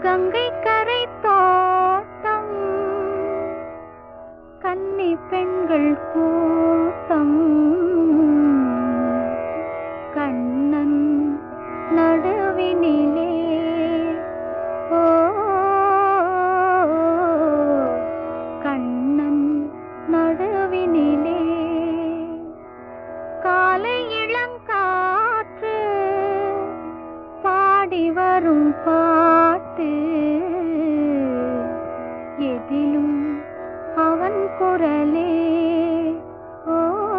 கங்கை கரை தோட்டம் கன்னி பெண்கள் கூட்டம் கண்ணன் நடுவினிலே ஓ கண்ணன் நடுவினிலே காலை இளங்காற்று பாடி வரும் பாட்டு எதிலும் அவன் குரலே ஓ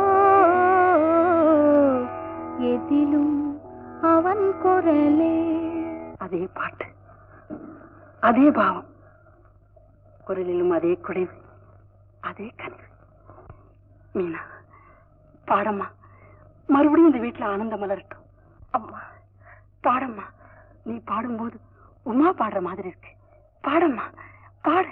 எதிலும் அவன் குரலே அதே பாட்டு அதே பாவம் குரலிலும் அதே குடைவு அதே கனிவு மீனா பாடம்மா மறுபடியும் இந்த வீட்டுல ஆனந்தம் மலரட்டும் அம்மா பாடம்மா நீ பாடும்போது உமா பாடுற மாதிரி இருக்கு பாடம்மா பாடு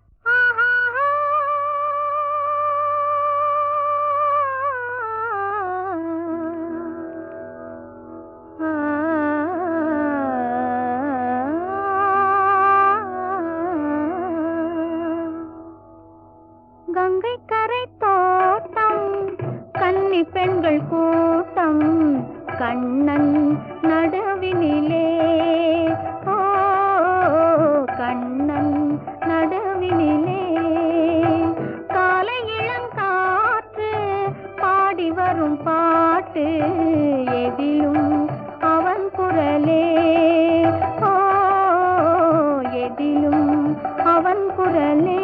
கங்கை கரை தோட்டம் கன்னி பெண்கள் கூட்டம் கண்ணன் நடுவினிலே ஓ கண்ணன் நடுவினிலே காலை இளங்காற்று பாடி வரும் பாட்டு எதிலும் அவன் குரலே ஓ எதிலும் அவன் குரலே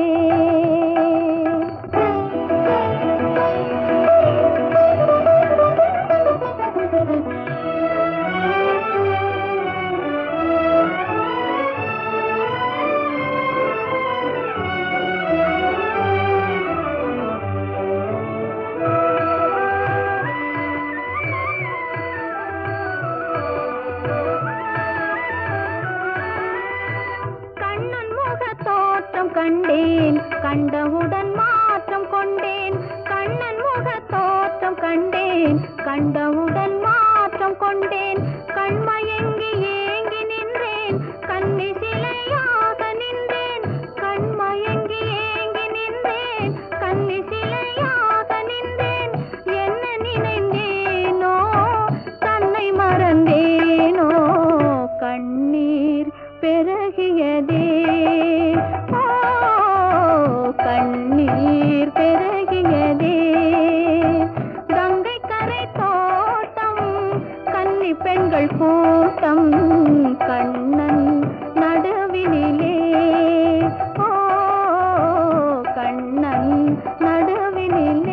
கண்ணன் முக தோற்றம் கண்டேன் கண்டவுடன் மாற்றம் கொண்டேன் கண்ணன் முக தோற்றம் கண்டேன் கண்டவுடன் மாற்றம் கொண்டேன் கண்மயங்கி ஏங்கி நின்றேன் கண்ணி சிலையாக நின்றேன் கண்மயங்கி ஏங்கி நின்றேன் கண்ணி சிலையாக நின்றேன் என்ன நினைந்தேனோ தன்னை மறந்தேனோ கண்ணீர் பெருகியதே ஓ கண்ணீர் பெருகியதே கங்கை கரை தோட்டம் கன்னி பெண்கள் கூட்டம் கண்ணன் நடுவினிலே ஓ கண்ணன் நடுவினிலே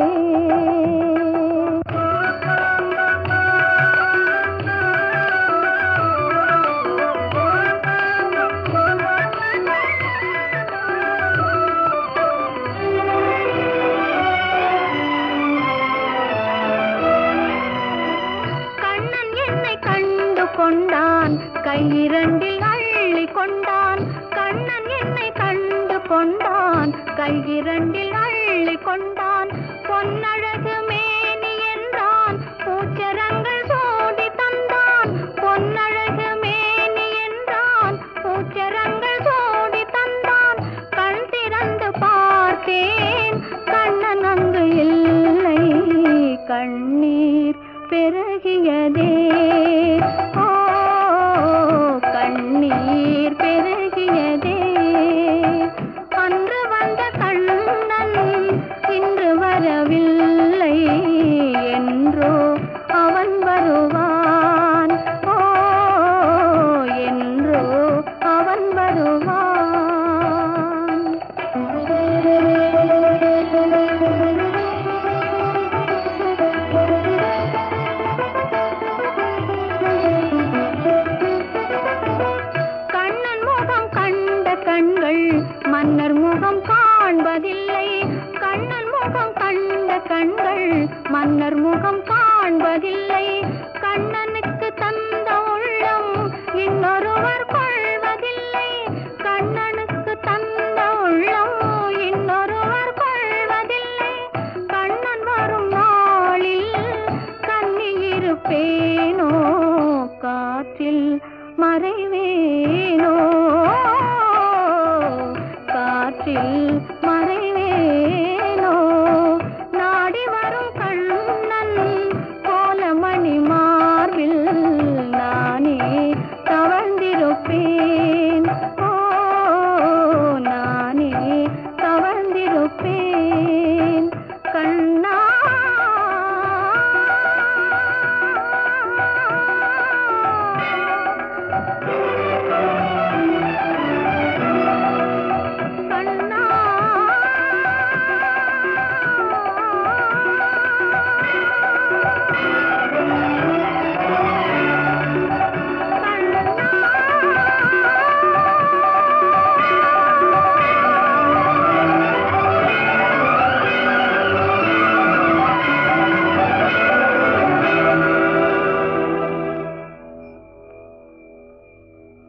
கண்ணன் என்னை கண்டு கொண்டான் கையிரண்டில் அள்ளி கொண்டான் கண்ணன் என்னை கண்டு கொண்டான் கையிரண்டில் அள்ளி கொண்டான் பொன்னழகு மேனி என்றான் பூச்சரங்கள் சோடி தந்தான் பொன்னழகு மேனி என்றான் பூச்சரங்கள் சோடி தந்தான் கண் திறந்து பார்த்தேன் கண்ணன் அங்கு இல்லை கண்ணீர் பெருகியதே ஓ கண்ணீர் பெருகியதே அன்று வந்த கண்ணன் இன்று வரவில்லை என்றோ அவன் வருவான் ஓ என்றோ அவன் வருவான் கண்ணன் முகம் கண்ட கண்கள் மன்னர் முகம் காண்பதில்லை கண்ணன் முகம் கண்ட கண்கள் மன்னர் முகம் காண்பதில்லை கண்ணனுக்கு தந்த உள்ளம் இன்னொருவர் கொள்வதில்லை கண்ணனுக்கு தந்த உள்ளம் இன்னொருவர் கொள்வதில்லை கண்ணன் வரும் நாளில் கண்ணி இருப்பேனோ காற்றில் மறைவேனோ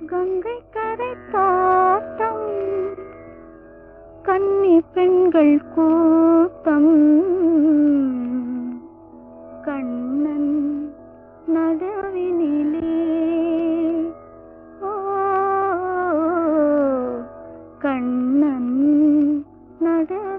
கங்கை கரை தோட்டம் கன்னி பெண்கள் கூட்டம் கண்ணன் நடுவினிலே ஓ கண்ணன் நடு